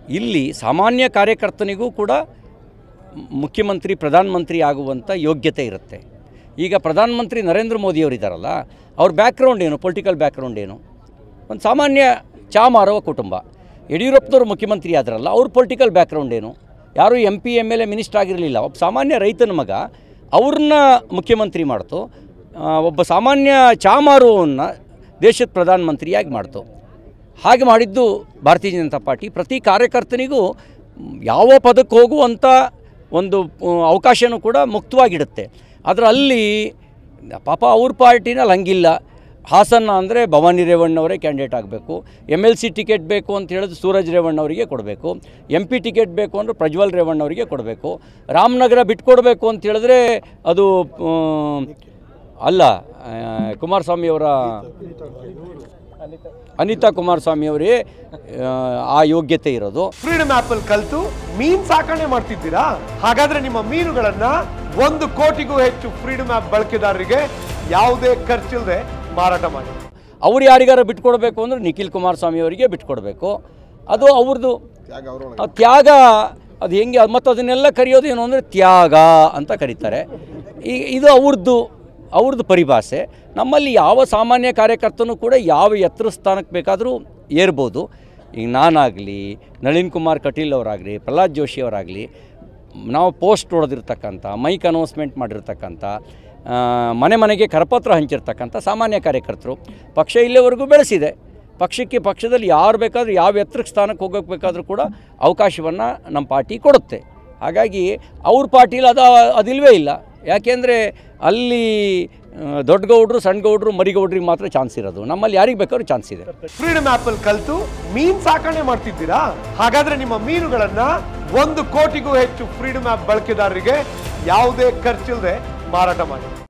ಇಲ್ಲಿ ಸಾಮಾನ್ಯ ಕಾರ್ಯಕರ್ತನಿಗೂ ಕೂಡ ಮುಖ್ಯಮಂತ್ರಿ ಪ್ರಧಾನಮಂತ್ರಿ ಆಗುವಂಥ ಯೋಗ್ಯತೆ ಇರುತ್ತೆ ಈಗ ಪ್ರಧಾನಮಂತ್ರಿ ನರೇಂದ್ರ ಮೋದಿಯವರಿದ್ದಾರಲ್ಲ ಅವ್ರ ಬ್ಯಾಕ್ಗ್ರೌಂಡ್ ಏನು ಪೊಲಿಟಿಕಲ್ ಬ್ಯಾಕ್ಗ್ರೌಂಡ್ ಏನು ಒಂದು ಸಾಮಾನ್ಯ ಚಾ ಮಾರುವ ಕುಟುಂಬ ಯಡಿಯೂರಪ್ಪನವರು ಮುಖ್ಯಮಂತ್ರಿ ಆದ್ರಲ್ಲ ಅವ್ರ ಪೊಲಿಟಿಕಲ್ ಬ್ಯಾಕ್ಗ್ರೌಂಡ್ ಏನು ಯಾರು M P M L A minister ಆಗಿರಲಿಲ್ಲ ಒಬ್ಬ ಸಾಮಾನ್ಯ ರೈತನ ಮಗ ಅವ್ರನ್ನ ಮುಖ್ಯಮಂತ್ರಿ ಮಾಡ್ತು ಆ, ಒಬ್ಬ ಸಾಮಾನ್ಯ ಚಾ ಮಾರುವವನ್ನ ದೇಶದ ಪ್ರಧಾನಮಂತ್ರಿಯಾಗಿ ಮಾಡ್ತು ಹಾಗೆ ಮಾಡಿದ್ದು ಭಾರತೀಯ ಜನತಾ ಪಾರ್ಟಿ ಪ್ರತಿ ಕಾರ್ಯಕರ್ತನಿಗೂ ಮ್, ಯಾವ ಪದಕ್ಕೆ ಹೋಗುವಂಥ ಒಂದು ಆ, ಅವಕಾಶನೂ ಕೂಡ ಮುಕ್ತವಾಗಿಡುತ್ತೆ ಆದರೆ ಅಲ್ಲಿ ಪಾಪ ಅವ್ರ ಪಾರ್ಟಿನಲ್ಲಿ ಹಂಗಿಲ್ಲ ಹಾಸನ ಅಂದರೆ ಭವಾನಿ ರೇವಣ್ಣವರೇ ಕ್ಯಾಂಡಿಡೇಟ್ ಆಗಬೇಕು ಎಮ್ ಎಲ್ ಸಿ ಟಿಕೆಟ್ ಬೇಕು ಅಂತ ಹೇಳಿದ್ರೆ ಸೂರಜ್ ರೇವಣ್ಣವರಿಗೆ ಕೊಡಬೇಕು ಎಮ್ ಪಿ ಟಿಕೆಟ್ ಬೇಕು ಅಂದರೆ ಪ್ರಜ್ವಲ್ ರೇವಣ್ಣವರಿಗೆ ಕೊಡಬೇಕು ರಾಮನಗರ ಬಿಟ್ಕೊಡ್ಬೇಕು ಅಂತ ಹೇಳಿದ್ರೆ ಅದು ಆ, ಅಲ್ಲ ಆ, ಕುಮಾರಸ್ವಾಮಿಯವರ ಅನಿತಾ ಕುಮಾರಸ್ವಾಮಿಯವರೇ ಆ, ಆ ಯೋಗ್ಯತೆ ಇರೋದು ಫ್ರೀಡಮ್ ಆಪ್ ಅಲ್ಲಿ ಕಲ್ತು ಮೀನ್ ಸಾಕಣೆ ಮಾಡ್ತಿದ್ದೀರಾ ಹಾಗಾದ್ರೆ ನಿಮ್ಮ ಮೀನುಗಳನ್ನ ಒಂದು ಕೋಟಿಗೂ ಹೆಚ್ಚು ಫ್ರೀಡಮ್ ಆಪ್ ಬಳಕೆದಾರರಿಗೆ ಯಾವುದೇ ಖರ್ಚಿಲ್ಲದೆ ಮಾರಾಟ ಮಾಡಿ ಅವ್ರು ಯಾರಿಗಾರ ಬಿಟ್ಕೊಡ್ಬೇಕು ಅಂದರೆ ನಿಖಿಲ್ ಕುಮಾರಸ್ವಾಮಿ ಅವರಿಗೆ ಬಿಟ್ಕೊಡ್ಬೇಕು ಅದು ಅವ್ರದ್ದು ಆ ತ್ಯಾಗ ಅದು ಹೆಂಗೆ ಮತ್ತು ಅದನ್ನೆಲ್ಲ ಕರೆಯೋದು ಏನು ಅಂದರೆ ತ್ಯಾಗ ಅಂತ ಕರೀತಾರೆ ಈ ಇದು ಅವ್ರದ್ದು ಅವ್ರದ್ದು ಪರಿಭಾಷೆ ನಮ್ಮಲ್ಲಿ ಯಾವ ಸಾಮಾನ್ಯ ಕಾರ್ಯಕರ್ತನೂ ಕೂಡ ಯಾವ ಎತ್ತರ ಸ್ಥಾನಕ್ಕೆ ಬೇಕಾದರೂ ಏರ್ಬೋದು ಈಗ ನಾನಾಗಲಿ ನಳಿನ್ ಕುಮಾರ್ ಕಟೀಲ್ ಅವರಾಗಲಿ ಪ್ರಹ್ಲಾದ್ ಜೋಶಿ ಅವರಾಗಲಿ ನಾವು ಪೋಸ್ಟ್ ಹೊಡೆದಿರ್ತಕ್ಕಂಥ ಮೈಕ್ ಅನೌನ್ಸ್ಮೆಂಟ್ ಮಾಡಿರ್ತಕ್ಕಂಥ ಆ, ಮನೆ ಮನೆಗೆ ಕರಪತ್ರ ಹಂಚಿರ್ತಕ್ಕಂಥ ಸಾಮಾನ್ಯ ಕಾರ್ಯಕರ್ತರು ಪಕ್ಷ ಇಲ್ಲಿವರೆಗೂ ಬೆಳೆಸಿದೆ ಪಕ್ಷಕ್ಕೆ ಪಕ್ಷದಲ್ಲಿ ಯಾರು ಬೇಕಾದರೂ ಯಾವ ಎತ್ತರಕ್ಕೆ ಸ್ಥಾನಕ್ಕೆ ಹೋಗೋಕೆ ಬೇಕಾದರೂ ಕೂಡ ಅವಕಾಶವನ್ನು ನಮ್ಮ ಪಾರ್ಟಿ ಕೊಡುತ್ತೆ ಹಾಗಾಗಿ ಅವ್ರ ಪಾರ್ಟಿಲಿ ಅದು ಅದಿಲ್ವೇ ಇಲ್ಲ ಯಾಕೆಂದರೆ ಅಲ್ಲಿ ಆ, ದೊಡ್ಡ ಗೌಡ್ರು ಸಣ್ಣ ಗೌಡ್ರು ಮರಿಗೌಡ್ರಿಗೆ ಮಾತ್ರ ಚಾನ್ಸ್ ಇರೋದು ನಮ್ಮಲ್ಲಿ ಯಾರಿಗೆ ಬೇಕಾದ್ರೂ ಚಾನ್ಸ್ ಇದೆ ಫ್ರೀಡಮ್ ಆಪ್ ಅಲ್ಲಿ ಕಲ್ತು ಮೀನ್ ಸಾಕಣೆ ಮಾಡ್ತಿದ್ದೀರಾ ಹಾಗಾದ್ರೆ ನಿಮ್ಮ ಮೀನುಗಳನ್ನ ಒಂದು ಕೋಟಿಗೂ ಹೆಚ್ಚು ಫ್ರೀಡಮ್ ಆಪ್ ಬಳಕೆದಾರರಿಗೆ ಯಾವುದೇ ಖರ್ಚಿಲ್ಲದೆ ಮಾರಾಟ ಮಾಡಿ